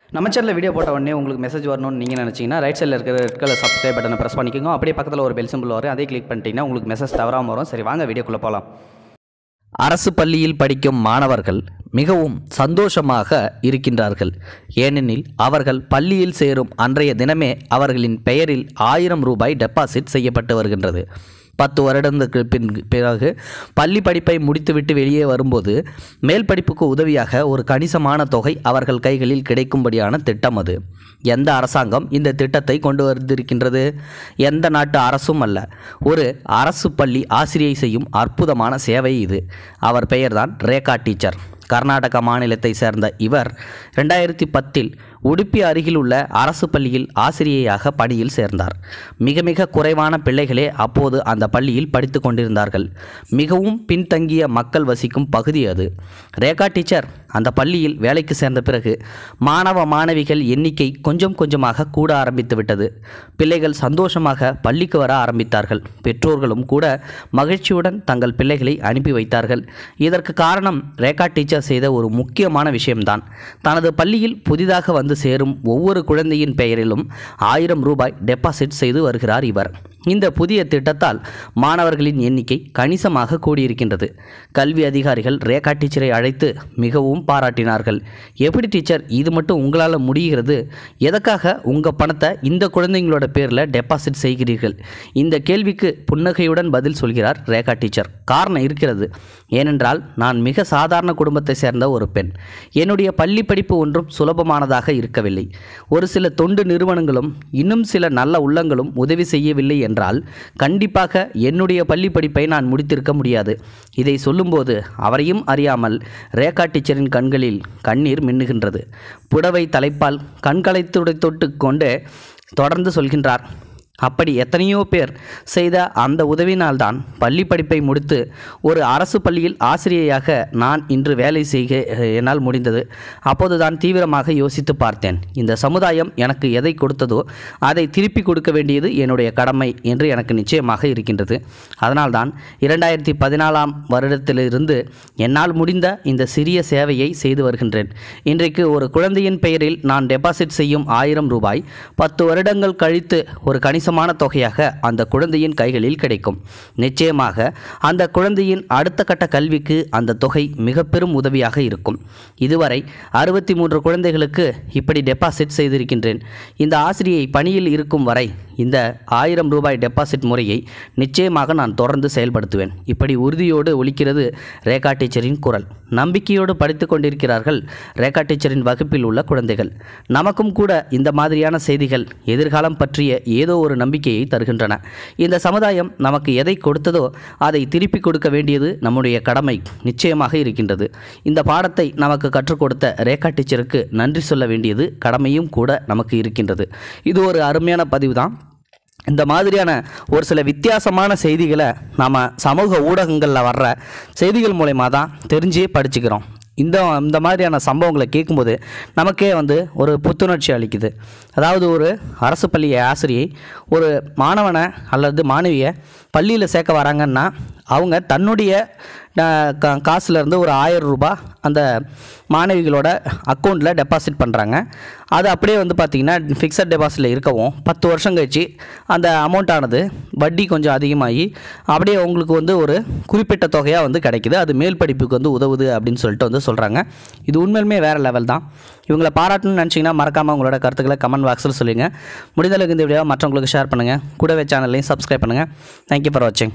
நம்ம சேனலில் வீடியோ போட்ட உடனே உங்களுக்கு மெசேஜ் வரணும்னு நீங்கள் நினச்சிங்கன்னா ரைட் சைடில் இருக்கிற ரெட் கலர் சப்ஸ்கிரைப் பட்டனை ப்ரெஸ் பண்ணிக்கோங்க அப்படியே பக்கத்தில் ஒரு பெல் சிம்பிள் வரும் அதே கிளிக் பண்ணிட்டீங்கன்னா உங்களுக்கு மெசேஜ் தவறாமல் வரும் சரி வாங்க வீடியோக்குள்ளே போகலாம் அரசு பள்ளியில் படிக்கும் மாணவர்கள் மிகவும் சந்தோஷமாக இருக்கின்றார்கள் ஏனெனில் அவர்கள் பள்ளியில் சேரும் அன்றைய தினமே அவர்களின் பெயரில் ஆயிரம் ரூபாய் டெபாசிட் செய்யப்பட்டு வருகின்றது பத்து வருடங்களுக்கு பின் பிறகு பள்ளி படிப்பை முடித்துவிட்டு வெளியே வரும்போது மேல் படிப்புக்கு உதவியாக ஒரு கணிசமான தொகை அவர்கள் கைகளில் கிடைக்கும்படியான திட்டம் அது எந்த அரசாங்கம் இந்த திட்டத்தை கொண்டு வந்திருக்கின்றது எந்த நாட்டு அரசும் அல்ல ஒரு அரசு பள்ளி ஆசிரியை செய்யும் அற்புதமான சேவை இது அவர் பெயர்தான் ரேகா டீச்சர் கர்நாடக மாநிலத்தை சேர்ந்த இவர் ரெண்டாயிரத்தி பத்தில் உடுப்பி அருகில் உள்ள அரசு பள்ளியில் ஆசிரியையாக பணியில் சேர்ந்தார் மிக மிக குறைவான பிள்ளைகளே அப்போது அந்த பள்ளியில் படித்து கொண்டிருந்தார்கள் மிகவும் பின்தங்கிய மக்கள் வசிக்கும் பகுதி அது ரேகா டீச்சர் அந்த பள்ளியில் வேலைக்கு சேர்ந்த பிறகு மாணவ மாணவிகள் எண்ணிக்கை கொஞ்சம் கொஞ்சமாக கூட ஆரம்பித்து விட்டது பிள்ளைகள் சந்தோஷமாக பள்ளிக்கு வர ஆரம்பித்தார்கள் பெற்றோர்களும் கூட மகிழ்ச்சியுடன் தங்கள் பிள்ளைகளை அனுப்பி வைத்தார்கள் இதற்கு காரணம் ரேகா டீச்சர் செய்த ஒரு முக்கியமான விஷயம்தான் தனது பள்ளியில் புதிதாக வந்து சேரும் ஒவ்வொரு குழந்தையின் பெயரிலும் ஆயிரம் ரூபாய் டெபாசிட் செய்து வருகிறார் இவர் இந்த புதிய திட்டத்தால் மாணவர்களின் எண்ணிக்கை கணிசமாக கூடியிருக்கின்றது கல்வி அதிகாரிகள் ரேகா டீச்சரை அழைத்து மிகவும் பாராட்டினார்கள் எப்படி டீச்சர் இது மட்டும் உங்களால் முடிகிறது எதற்காக உங்கள் பணத்தை இந்த குழந்தைங்களோட பேரில் டெபாசிட் செய்கிறீர்கள் இந்த கேள்விக்கு புன்னகையுடன் பதில் சொல்கிறார் ரேகா டீச்சர் காரணம் இருக்கிறது ஏனென்றால் நான் மிக சாதாரண குடும்பத்தை சேர்ந்த ஒரு பெண் என்னுடைய பள்ளி படிப்பு ஒன்றும் சுலபமானதாக இருக்கவில்லை ஒரு சில தொண்டு நிறுவனங்களும் இன்னும் சில நல்ல உள்ளங்களும் உதவி செய்யவில்லை என்றால் கண்டிப்பாக என்னுடைய பள்ளி படிப்பை நான் முடித்திருக்க முடியாது இதை சொல்லும்போது அவரையும் அறியாமல் ரேகா டீச்சரின் கண்களில் கண்ணீர் மின்னுகின்றது புடவை தலைப்பால் கண்களை தொட்டு கொண்டு தொடர்ந்து சொல்கின்றார் அப்படி எத்தனையோ பேர் செய்த அந்த உதவினால்தான் பள்ளி படிப்பை முடித்து ஒரு அரசு பள்ளியில் ஆசிரியையாக நான் இன்று வேலை செய்க என்னால் முடிந்தது அப்போதுதான் தீவிரமாக யோசித்து பார்த்தேன் இந்த சமுதாயம் எனக்கு எதை கொடுத்ததோ அதை திருப்பி கொடுக்க வேண்டியது என்னுடைய கடமை என்று எனக்கு நிச்சயமாக இருக்கின்றது அதனால்தான் இரண்டாயிரத்தி பதினாலாம் வருடத்திலிருந்து என்னால் முடிந்த இந்த சிறிய சேவையை செய்து வருகின்றேன் இன்றைக்கு ஒரு குழந்தையின் பெயரில் நான் டெபாசிட் செய்யும் ஆயிரம் ரூபாய் பத்து வருடங்கள் கழித்து ஒரு கணிச கணிசமான தொகையாக அந்த குழந்தையின் கைகளில் கிடைக்கும் நிச்சயமாக அந்த குழந்தையின் அடுத்த கட்ட கல்விக்கு அந்த தொகை மிக பெரும் உதவியாக இருக்கும் இதுவரை அறுபத்தி மூன்று குழந்தைகளுக்கு இப்படி டெபாசிட் செய்திருக்கின்றேன் இந்த ஆசிரியை பணியில் இருக்கும் வரை இந்த ஆயிரம் ரூபாய் டெபாசிட் முறையை நிச்சயமாக நான் தொடர்ந்து செயல்படுத்துவேன் இப்படி உறுதியோடு ஒலிக்கிறது ரேகா டீச்சரின் குரல் நம்பிக்கையோடு படித்து கொண்டிருக்கிறார்கள் ரேகா டீச்சரின் வகுப்பில் உள்ள குழந்தைகள் நமக்கும் கூட இந்த மாதிரியான செய்திகள் எதிர்காலம் பற்றிய ஏதோ ஒரு நம்பிக்கையை தருகின்றன இந்த சமுதாயம் நமக்கு எதை கொடுத்ததோ அதை திருப்பி கொடுக்க வேண்டியது நம்முடைய கடமை நிச்சயமாக இருக்கின்றது இந்த பாடத்தை நமக்கு கற்றுக் கொடுத்த ரேகா டீச்சருக்கு நன்றி சொல்ல வேண்டியது கடமையும் கூட நமக்கு இருக்கின்றது இது ஒரு அருமையான பதிவு தான் இந்த மாதிரியான ஒரு சில வித்தியாசமான செய்திகளை நாம் சமூக ஊடகங்களில் வர்ற செய்திகள் மூலயமா தான் தெரிஞ்சே படிச்சுக்கிறோம் இந்த இந்த மாதிரியான சம்பவங்களை கேட்கும்போது நமக்கே வந்து ஒரு புத்துணர்ச்சி அளிக்குது அதாவது ஒரு அரசு பள்ளி ஆசிரியை ஒரு மாணவனை அல்லது மாணவியை பள்ளியில் சேர்க்க வராங்கன்னா அவங்க தன்னுடைய காசுலேருந்து ஒரு ஆயிரம் ரூபாய் அந்த மாணவிகளோட அக்கௌண்ட்டில் டெபாசிட் பண்ணுறாங்க அது அப்படியே வந்து பார்த்திங்கன்னா ஃபிக்ஸட் டெபாசிட்டில் இருக்கவும் பத்து வருஷம் கழிச்சு அந்த அமௌண்ட் ஆனது வட்டி கொஞ்சம் அதிகமாகி அப்படியே உங்களுக்கு வந்து ஒரு குறிப்பிட்ட தொகையாக வந்து கிடைக்குது அது மேல் படிப்புக்கு வந்து உதவுது அப்படின்னு சொல்லிட்டு வந்து சொல்கிறாங்க இது உண்மையிலுமே வேறு லெவல் தான் இவங்களை பாராட்டணும்னு நினச்சிங்கன்னா மறக்காமல் உங்களோட கருத்துக்களை கமெண்ட் பாக்ஸில் சொல்லுங்கள் முடிந்தளவுக்கு இந்த வீடியோ மற்றவங்களுக்கு ஷேர் பண்ணுங்கள் கூடவே சேனல்லையும் சப்ஸ்கிரைப் பண்ணுங்கள் தேங்க்யூ ஃபார் வாட்சிங்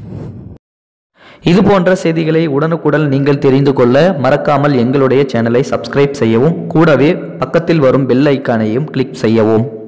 இது போன்ற செய்திகளை உடனுக்குடன் நீங்கள் தெரிந்து கொள்ள மறக்காமல் எங்களுடைய சேனலை சப்ஸ்கிரைப் செய்யவும் கூடவே பக்கத்தில் வரும் பெல் ஐக்கானையும் கிளிக் செய்யவும்